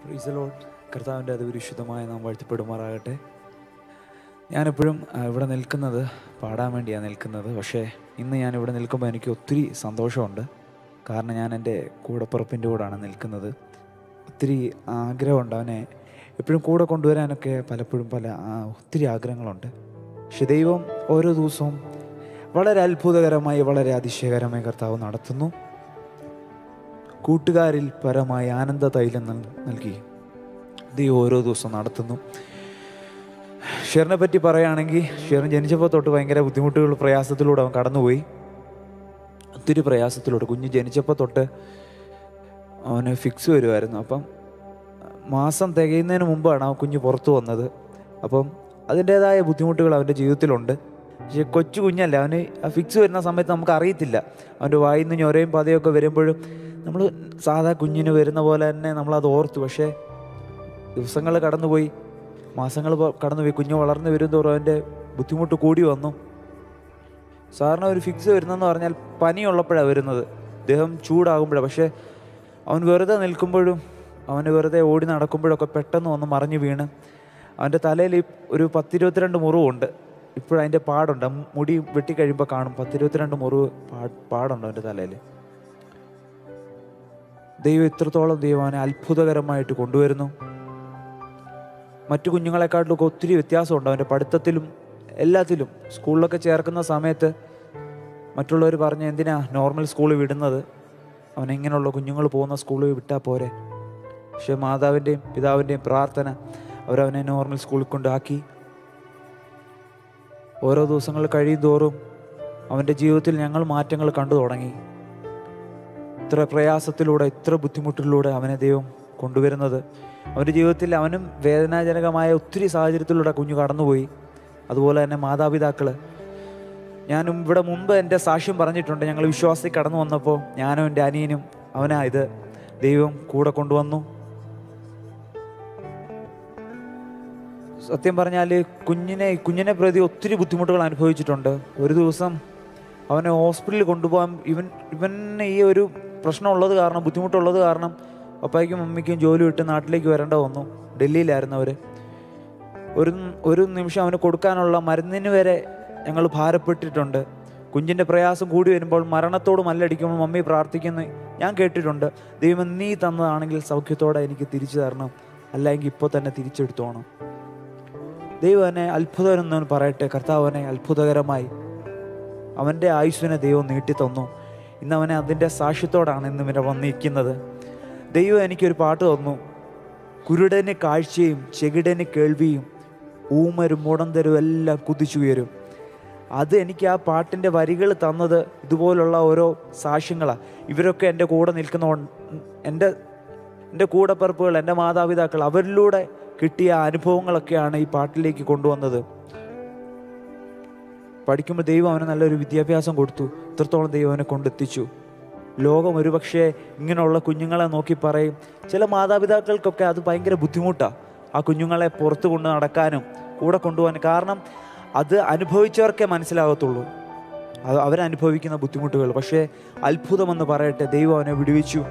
പ്രീസലോ കർത്താവിൻ്റെ അത് വിശുദ്ധമായ നാം വാഴ്ത്തപ്പെടുമാറാകട്ടെ ഞാനെപ്പോഴും ആ, ഇവിടെ നിൽക്കുന്നത് പാടാൻ വേണ്ടിയാണ് നിൽക്കുന്നത് പക്ഷേ ഇന്ന് ഞാൻ ഇവിടെ നിൽക്കുമ്പോൾ എനിക്ക് ഒത്തിരി സന്തോഷമുണ്ട് കാരണം ഞാൻ എൻ്റെ കൂടപ്പുറപ്പിൻ്റെ കൂടാണ് നിൽക്കുന്നത് ഒത്തിരി ആഗ്രഹമുണ്ട് അവനെ എപ്പോഴും കൂടെ കൊണ്ടുവരാനൊക്കെ പലപ്പോഴും പല ആ, ഒത്തിരി ആഗ്രഹങ്ങളുണ്ട് പക്ഷെ ദൈവം ഓരോ ദിവസവും വളരെ അത്ഭുതകരമായി വളരെ അതിശയകരമായി കർത്താവ് നടത്തുന്നു കൂട്ടുകാരിൽ പരമായ ആനന്ദ തൈലം നൽ- നൽകി ദൈവം ഓരോ ദിവസവും നടത്തുന്നു ഷെറിനെ പറ്റി പറയുകയാണെങ്കിൽ ഷെറിൻ ജനിച്ചപ്പോൾ തൊട്ട് ഭയങ്കര ബുദ്ധിമുട്ടുകൾ പ്രയാസത്തിലൂടെ അവൻ കടന്നുപോയി ഒത്തിരി പ്രയാസത്തിലൂടെ കുഞ്ഞ് ജനിച്ചപ്പോൾ തൊട്ട് അവന് ഫിക്സ് വരുമായിരുന്നു അപ്പം മാസം തികയുന്നതിന് മുമ്പാണ് ആ കുഞ്ഞ് പുറത്തു വന്നത് അപ്പം അതിൻ്റേതായ ബുദ്ധിമുട്ടുകൾ അവൻ്റെ ജീവിതത്തിലുണ്ട് പക്ഷേ കൊച്ചു കുഞ്ഞല്ല അവന് ആ ഫിക്സ് വരുന്ന സമയത്ത് നമുക്ക് അറിയത്തില്ല അവൻ്റെ വായിൽ നിന്ന് ഞൊരയും പതയൊക്കെ വരുമ്പോഴും നമ്മൾ സാധാ കുഞ്ഞിന് വരുന്ന പോലെ തന്നെ നമ്മളത് ഓർത്തു പക്ഷേ ദിവസങ്ങൾ കടന്നുപോയി മാസങ്ങൾ കടന്നുപോയി കുഞ്ഞ് വളർന്നു വരും തോറും അവൻ്റെ ബുദ്ധിമുട്ട് കൂടി വന്നു സാറിന് ഒരു ഫിക്സ് വരുന്നതെന്ന് പറഞ്ഞാൽ പനിയുള്ളപ്പോഴാണ് വരുന്നത് ദേഹം ചൂടാകുമ്പോഴാണ് പക്ഷേ അവൻ വെറുതെ നിൽക്കുമ്പോഴും അവന് വെറുതെ ഓടി നടക്കുമ്പോഴൊക്കെ പെട്ടെന്ന് വന്ന് മറിഞ്ഞു വീണ് അവൻ്റെ തലയിൽ ഈ ഒരു പത്തിരുപത്തിരണ്ട് മുറിവുണ്ട് ഇപ്പോഴതിൻ്റെ പാടുണ്ട് ആ മുടി വെട്ടിക്കഴിയുമ്പോൾ കാണും പത്തിരുപത്തിരണ്ട് മുറിവ് പാ പാടുണ്ട് അവൻ്റെ തലയിൽ ദൈവം ഇത്രത്തോളം ദൈവം അവനെ അത്ഭുതകരമായിട്ട് കൊണ്ടുവരുന്നു മറ്റു കുഞ്ഞുങ്ങളെക്കാട്ടിലൊക്കെ ഒത്തിരി വ്യത്യാസമുണ്ട് അവൻ്റെ പഠിത്തത്തിലും എല്ലാത്തിലും സ്കൂളിലൊക്കെ ചേർക്കുന്ന സമയത്ത് മറ്റുള്ളവർ പറഞ്ഞ എന്തിനാ നോർമൽ സ്കൂളിൽ വിടുന്നത് അവൻ ഇങ്ങനെയുള്ള കുഞ്ഞുങ്ങൾ പോകുന്ന സ്കൂളിൽ വിട്ടാൽ പോരെ പക്ഷെ മാതാവിൻ്റെയും പിതാവിൻ്റെയും പ്രാർത്ഥന അവരവനെ നോർമൽ സ്കൂളിൽ കൊണ്ടാക്കി ഓരോ ദിവസങ്ങൾ കഴിയും തോറും അവൻ്റെ ജീവിതത്തിൽ ഞങ്ങൾ മാറ്റങ്ങൾ കണ്ടു തുടങ്ങി ഇത്ര പ്രയാസത്തിലൂടെ ഇത്ര ബുദ്ധിമുട്ടിലൂടെ അവനെ ദൈവം കൊണ്ടുവരുന്നത് അവൻ്റെ ജീവിതത്തിൽ അവനും വേദനാജനകമായ ഒത്തിരി സാഹചര്യത്തിലൂടെ കുഞ്ഞു കടന്നുപോയി അതുപോലെ തന്നെ മാതാപിതാക്കൾ ഞാനും ഇവിടെ മുമ്പ് എൻ്റെ സാക്ഷ്യം പറഞ്ഞിട്ടുണ്ട് ഞങ്ങൾ വിശ്വാസത്തിൽ കടന്നു വന്നപ്പോൾ ഞാനും എൻ്റെ അനിയനും അവനാ ഇത് ദൈവം കൂടെ കൊണ്ടുവന്നു സത്യം പറഞ്ഞാൽ കുഞ്ഞിനെ കുഞ്ഞിനെ പ്രതി ഒത്തിരി ബുദ്ധിമുട്ടുകൾ അനുഭവിച്ചിട്ടുണ്ട് ഒരു ദിവസം അവനെ ഹോസ്പിറ്റലിൽ കൊണ്ടുപോകാൻ ഇവൻ ഇവന് ഈ ഒരു പ്രശ്നമുള്ളത് കാരണം ബുദ്ധിമുട്ടുള്ളത് കാരണം പപ്പായ്ക്കും മമ്മിക്കും ജോലി വിട്ട് നാട്ടിലേക്ക് വരേണ്ട വന്നു ഡൽഹിയിലായിരുന്നു അവർ ഒരു ഒരു നിമിഷം അവന് കൊടുക്കാനുള്ള മരുന്നിന് വരെ ഞങ്ങൾ ഭാരപ്പെട്ടിട്ടുണ്ട് കുഞ്ഞിൻ്റെ പ്രയാസം കൂടി വരുമ്പോൾ മരണത്തോട് മല്ലടിക്കുമ്പോൾ മമ്മി പ്രാർത്ഥിക്കുന്നു ഞാൻ കേട്ടിട്ടുണ്ട് ദൈവം നീ തന്നതാണെങ്കിൽ സൗഖ്യത്തോടെ എനിക്ക് തിരിച്ചു തരണം അല്ലെങ്കിൽ ഇപ്പോൾ തന്നെ തിരിച്ചെടുത്തോണം ദൈവം എന്നെ അത്ഭുതം എന്ന് പറയട്ടെ കർത്താവ് എന്നെ അത്ഭുതകരമായി അവൻ്റെ ആയുസ്സിനെ ദൈവം നീട്ടി തന്നു ഇന്ന് അവനെ അതിൻ്റെ സാക്ഷ്യത്തോടാണ് ഇന്ന് ഇവരെ വന്നിരിക്കുന്നത് ദൈവം എനിക്കൊരു പാട്ട് തന്നു കുരുടന് കാഴ്ചയും ചെകിടന് കേൾവിയും ഊമരും മുടന്തരും എല്ലാം കുതിച്ചുയരും അത് എനിക്ക് ആ പാട്ടിൻ്റെ വരികൾ തന്നത് ഇതുപോലുള്ള ഓരോ സാക്ഷ്യങ്ങളാണ് ഇവരൊക്കെ എൻ്റെ കൂടെ നിൽക്കുന്ന എൻ്റെ എൻ്റെ കൂടപ്പിറപ്പുകൾ എൻ്റെ മാതാപിതാക്കൾ അവരിലൂടെ കിട്ടിയ അനുഭവങ്ങളൊക്കെയാണ് ഈ പാട്ടിലേക്ക് കൊണ്ടുവന്നത് പഠിക്കുമ്പോൾ ദൈവം അവന് നല്ലൊരു വിദ്യാഭ്യാസം കൊടുത്തു ഇത്രത്തോളം ദൈവം അവനെ കൊണ്ടെത്തിച്ചു ലോകം ഒരുപക്ഷെ ഇങ്ങനെയുള്ള കുഞ്ഞുങ്ങളെ നോക്കി പറയും ചില മാതാപിതാക്കൾക്കൊക്കെ അത് ഭയങ്കര ബുദ്ധിമുട്ടാണ് ആ കുഞ്ഞുങ്ങളെ പുറത്തു കൊണ്ട് നടക്കാനും കൂടെ കൊണ്ടുപോകാനും കാരണം അത് അനുഭവിച്ചവർക്കേ മനസ്സിലാകത്തുള്ളൂ അത് അവരനുഭവിക്കുന്ന ബുദ്ധിമുട്ടുകൾ പക്ഷേ അത്ഭുതമെന്ന് പറയട്ടെ ദൈവം അവനെ വിടുവിച്ചു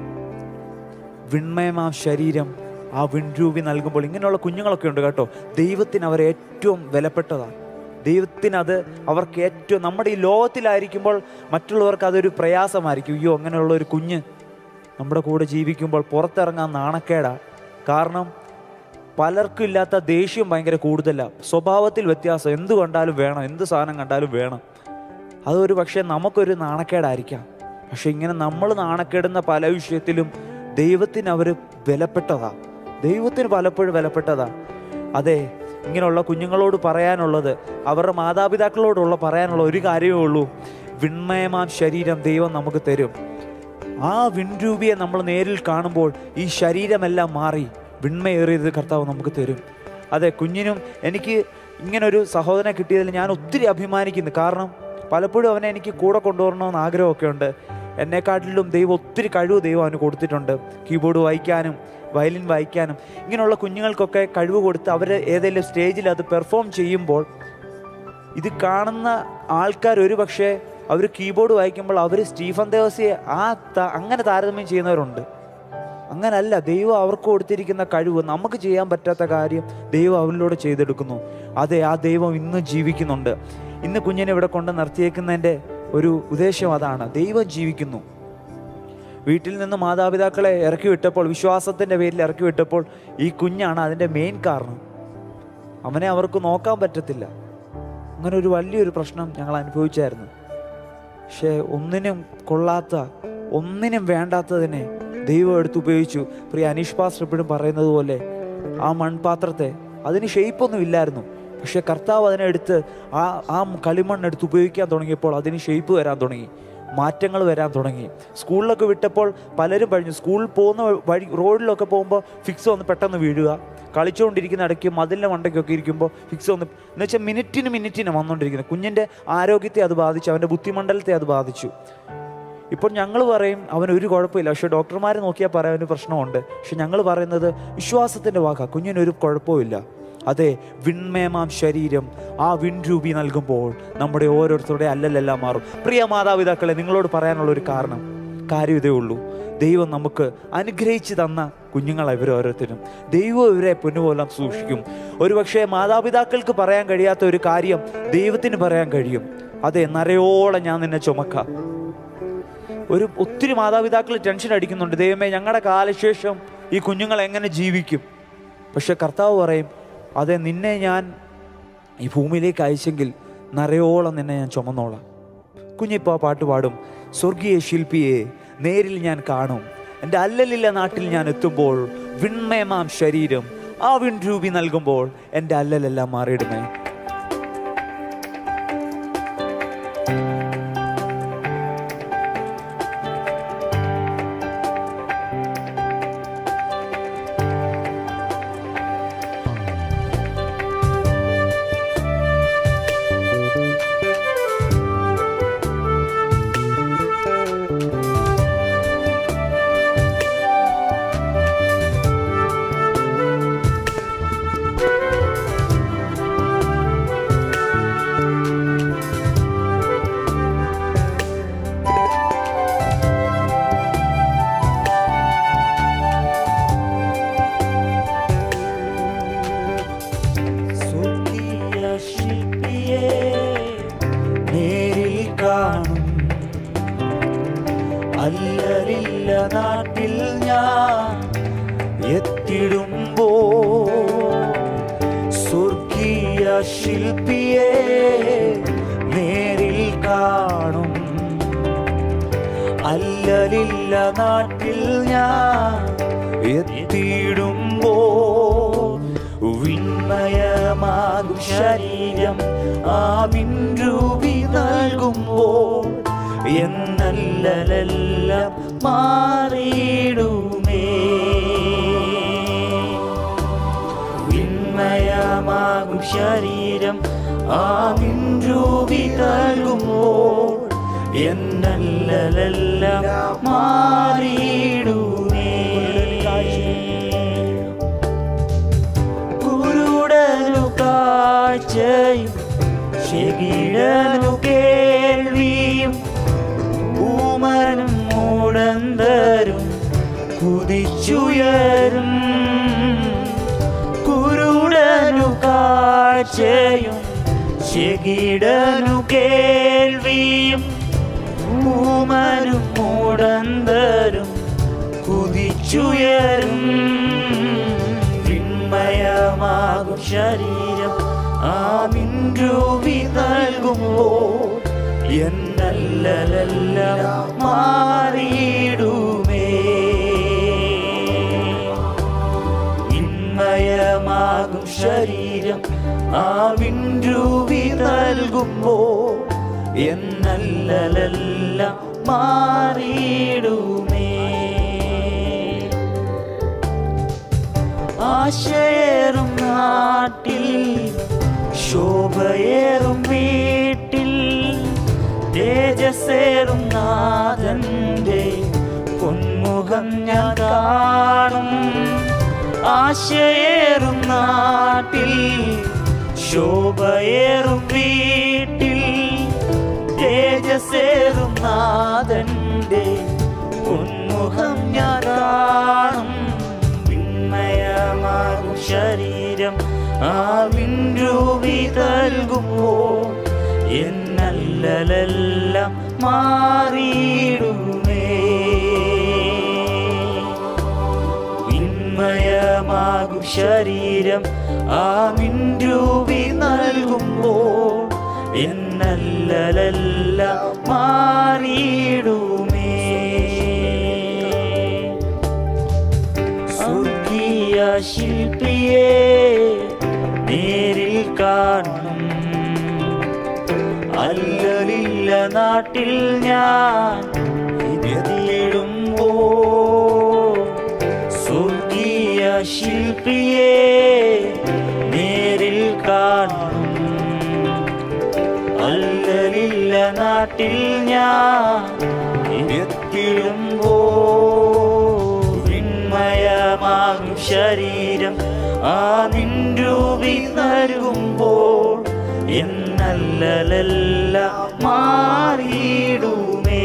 വിൺമയമാം ശരീരം ആ വിൺരൂപി നൽകുമ്പോൾ ഇങ്ങനെയുള്ള കുഞ്ഞുങ്ങളൊക്കെ ഉണ്ട് കേട്ടോ ദൈവത്തിന് അവർ ഏറ്റവും വിലപ്പെട്ടതാണ് ദൈവത്തിന് അത് അവർക്ക് ഏറ്റവും നമ്മുടെ ഈ ലോകത്തിലായിരിക്കുമ്പോൾ മറ്റുള്ളവർക്ക് അതൊരു പ്രയാസമായിരിക്കും അയ്യോ അങ്ങനെയുള്ള ഒരു കുഞ്ഞ് നമ്മുടെ കൂടെ ജീവിക്കുമ്പോൾ പുറത്തിറങ്ങാൻ നാണക്കേടാ കാരണം പലർക്കും ഇല്ലാത്ത ദേഷ്യം ഭയങ്കര കൂടുതലാണ് സ്വഭാവത്തിൽ വ്യത്യാസം എന്ത് കണ്ടാലും വേണം എന്ത് സാധനം കണ്ടാലും വേണം അതൊരു പക്ഷേ നമുക്കൊരു നാണക്കേടായിരിക്കാം പക്ഷെ ഇങ്ങനെ നമ്മൾ നാണക്കേടുന്ന പല വിഷയത്തിലും ദൈവത്തിന് അവർ വിലപ്പെട്ടതാ ദൈവത്തിന് പലപ്പോഴും വിലപ്പെട്ടതാ അതെ ഇങ്ങനെയുള്ള കുഞ്ഞുങ്ങളോട് പറയാനുള്ളത് അവരുടെ മാതാപിതാക്കളോടുള്ള പറയാനുള്ള ഒരു കാര്യമേ ഉള്ളൂ വിൺമയമാം ശരീരം ദൈവം നമുക്ക് തരും ആ വിൺരൂപിയെ നമ്മൾ നേരിൽ കാണുമ്പോൾ ഈ ശരീരമെല്ലാം മാറി വിൺമയേറിയത് കർത്താവ് നമുക്ക് തരും അതെ കുഞ്ഞിനും എനിക്ക് ഇങ്ങനൊരു സഹോദരനെ കിട്ടിയതിൽ ഞാൻ ഒത്തിരി അഭിമാനിക്കുന്നു കാരണം പലപ്പോഴും അവനെ എനിക്ക് കൂടെ കൊണ്ടുവരണമെന്ന് ആഗ്രഹമൊക്കെ ഉണ്ട് എന്നെക്കാട്ടിലും ദൈവം ഒത്തിരി കഴിവ് ദൈവം അവന് കൊടുത്തിട്ടുണ്ട് കീബോർഡ് വായിക്കാനും വയലിൻ വായിക്കാനും ഇങ്ങനെയുള്ള കുഞ്ഞുങ്ങൾക്കൊക്കെ കഴിവ് കൊടുത്ത് അവർ ഏതെങ്കിലും സ്റ്റേജിൽ അത് പെർഫോം ചെയ്യുമ്പോൾ ഇത് കാണുന്ന ആൾക്കാർ ഒരു പക്ഷേ അവർ കീബോർഡ് വായിക്കുമ്പോൾ അവർ സ്റ്റീഫൻ ദേവസിയെ ആ ത- അങ്ങനെ താരതമ്യം ചെയ്യുന്നവരുണ്ട് അങ്ങനല്ല ദൈവം അവർക്ക് കൊടുത്തിരിക്കുന്ന കഴിവ് നമുക്ക് ചെയ്യാൻ പറ്റാത്ത കാര്യം ദൈവം അവരിലൂടെ ചെയ്തെടുക്കുന്നു അതെ ആ ദൈവം ഇന്നും ജീവിക്കുന്നുണ്ട് ഇന്ന് കുഞ്ഞിനെ ഇവിടെ കൊണ്ട് നിർത്തിയേക്കുന്നതിൻ്റെ ഒരു ഉദ്ദേശം അതാണ് ദൈവം ജീവിക്കുന്നു വീട്ടിൽ നിന്ന് മാതാപിതാക്കളെ ഇറക്കി വിട്ടപ്പോൾ വിശ്വാസത്തിൻ്റെ പേരിൽ ഇറക്കി വിട്ടപ്പോൾ ഈ കുഞ്ഞാണ് അതിൻ്റെ മെയിൻ കാരണം അവനെ അവർക്ക് നോക്കാൻ പറ്റത്തില്ല അങ്ങനെ ഒരു വലിയൊരു പ്രശ്നം ഞങ്ങൾ അനുഭവിച്ചായിരുന്നു പക്ഷേ ഒന്നിനും കൊള്ളാത്ത ഒന്നിനും വേണ്ടാത്തതിനെ ദൈവം എടുത്ത് ഉപയോഗിച്ചു പ്രിയ അനീഷ് പാസ്റ്റർ എപ്പോഴും പറയുന്നത് പോലെ ആ മൺപാത്രത്തെ അതിന് ഷെയ്പ്പൊന്നും ഇല്ലായിരുന്നു പക്ഷെ കർത്താവ് അതിനെ എടുത്ത് ആ ആ കളിമണ്ണെടുത്ത് ഉപയോഗിക്കാൻ തുടങ്ങിയപ്പോൾ അതിന് ഷെയ്പ്പ് വരാൻ തുടങ്ങി മാറ്റങ്ങൾ വരാൻ തുടങ്ങി സ്കൂളിലൊക്കെ വിട്ടപ്പോൾ പലരും പറഞ്ഞു സ്കൂളിൽ പോകുന്ന വഴി റോഡിലൊക്കെ പോകുമ്പോൾ ഫിക്സ് വന്ന് പെട്ടെന്ന് വീഴുക കളിച്ചുകൊണ്ടിരിക്കുന്ന ഇടയ്ക്ക് മതിലിൻ്റെ മണ്ടയ്ക്കൊക്കെ ഇരിക്കുമ്പോൾ ഫിക്സ് വന്ന് എന്ന് വെച്ചാൽ മിനിറ്റിന് മിനിറ്റിന് വന്നുകൊണ്ടിരിക്കുന്നത് കുഞ്ഞിൻ്റെ ആരോഗ്യത്തെ അത് ബാധിച്ചു അവൻ്റെ ബുദ്ധിമണ്ഡലത്തെ അത് ബാധിച്ചു ഇപ്പോൾ ഞങ്ങൾ പറയും അവന് ഒരു കുഴപ്പമില്ല പക്ഷെ ഡോക്ടർമാരെ നോക്കിയാൽ പറയാൻ അവന് പ്രശ്നമുണ്ട് പക്ഷെ ഞങ്ങൾ പറയുന്നത് വിശ്വാസത്തിൻ്റെ വാക്കാ കുഞ്ഞിനൊരു കുഴപ്പമില്ല അതെ വിൺമയമാം ശരീരം ആ വിൺരൂപി നൽകുമ്പോൾ നമ്മുടെ ഓരോരുത്തരുടെ അല്ലലെല്ലാം മാറും പ്രിയ മാതാപിതാക്കളെ നിങ്ങളോട് പറയാനുള്ള ഒരു കാരണം കാര്യം ഇതേ ഉള്ളൂ ദൈവം നമുക്ക് അനുഗ്രഹിച്ച് തന്ന കുഞ്ഞുങ്ങളെ ഇവർ ഓരോരുത്തരും ദൈവം ഇവരെ പൊന്നുപോലെ സൂക്ഷിക്കും ഒരുപക്ഷെ മാതാപിതാക്കൾക്ക് പറയാൻ കഴിയാത്ത ഒരു കാര്യം ദൈവത്തിന് പറയാൻ കഴിയും അതെ നരയോളം ഞാൻ നിന്നെ ചുമക്കാം ഒരു ഒത്തിരി മാതാപിതാക്കൾ ടെൻഷൻ അടിക്കുന്നുണ്ട് ദൈവമേ ഞങ്ങളുടെ കാലശേഷം ഈ കുഞ്ഞുങ്ങൾ എങ്ങനെ ജീവിക്കും പക്ഷെ കർത്താവ് പറയും അതെ നിന്നെ ഞാൻ ഈ ഭൂമിയിലേക്ക് അയച്ചെങ്കിൽ നരയോളം നിന്നെ ഞാൻ ചുമന്നോളാം കുഞ്ഞിപ്പോ പാട്ട് പാടും സ്വർഗീയ ശില്പിയെ നേരിൽ ഞാൻ കാണും എൻ്റെ അല്ലലില്ല നാട്ടിൽ ഞാൻ എത്തുമ്പോൾ വിൺമയമാം ശരീരം ആ വിൺരൂപി നൽകുമ്പോൾ എൻ്റെ അല്ലലെല്ലാം മാറിയിടുമേ സ്വർഗീയ ശില്പിയെ നേരിൽ കാണും അല്ലലില്ല നാട്ടിൽ ഞാൻ എത്തിടുമ്പോ സ്വർഗീയ ശില്പിയെ നേരിൽ കാണും അല്ലലില്ല നാട്ടിൽ ഞാൻ എത്തിയിടുമ്പോ വിൺമയമാകും ശരീരം ആ വിൻരൂപി നൽകുമ്പോൾ എന്നല്ലെല്ലാം മാറിയിടുമേ വിൺമയമാകും ശരീരം ആ വിൻരൂപി നൽകുമ്പോൾ എന്നല്ലെല്ലാം മാറിയിടുമേ കുരുടനു കാഴ്ചയും ചെകിടനു കേൾവിയും ഊമനും മൂടന്തരും കുതിച്ചുയരും കുരുടനു കാഴ്ചയും ചെകിടനു കേൾവിയും ഊമനും മൂടന്തരും കുതിച്ചുയരും വിൺമയമാകും ശരീരം ആ മിൻരൂപി നൽകുമ്പോൾ എന്നല്ലെല്ലാം മാറിയിടുമേ വിൺമയമാകും ശരീരം ആ വിൻരൂപി നൽകുമ്പോൾ എന്നല്ലെല്ലാം മാറിയിടുമേ ആശയേറും നാട്ടിൽ ശോഭയേറും വീട്ടിൽ തേജസ്സേറും നാഥന്റെ പൊന്മുഖം ഞാൻ കാണും ആശയേറും നാട്ടിൽ ശോഭയേറും വീട്ടിൽ തേജസ്സേറും നാഥന്റെ പൊന്മുഖം മുഖം ഞാൻ കാണും വിണ്മയമാകും ശരീരം ആ വിൻരൂപി നൽകുമ്പോ എന്നല്ലെല്ലാം മാറിയിടുമേ വിന്മയമാകും ശരീരം ആ മിൻരൂപി നൽകുമ്പോൾ എന്നല്ലെല്ലാം മാറിയിടുമേ സ്വർഗീയ ശില്പിയെ നേരിൽ കാണും അല്ലലില്ല നാട്ടിൽ ഞാൻ എത്തിയിടുമ്പോ സ്വർഗീയ ശില്പിയെ നേരിൽ കാണും അല്ലലില്ല നാട്ടിൽ ഞാൻ എത്തിടുമ്പോ വിണ്മയമാകും ശരീരം ആ നിൻരൂപി നൽകുമ്പോൾ എന്നല്ലെല്ലാം മാറിയിടുമേ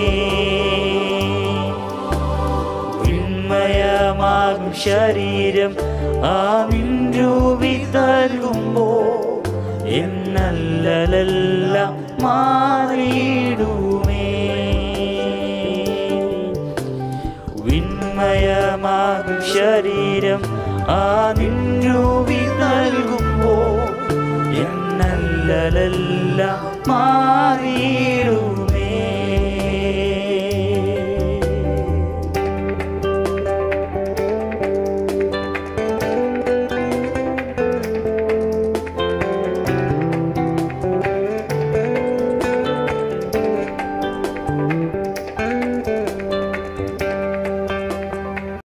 വിണ്മയമാകും ശരീരം ആ നിൻരൂപി നൽകുമ്പോൾ എന്നല്ലെല്ലാം മാറിയിടുമേ വിണ്മയമാകും ശരീരം ആ നിൻരൂപി നൽകുമ്പോൾ എന്നല്ലെല്ലാം മാറിയിടുമേ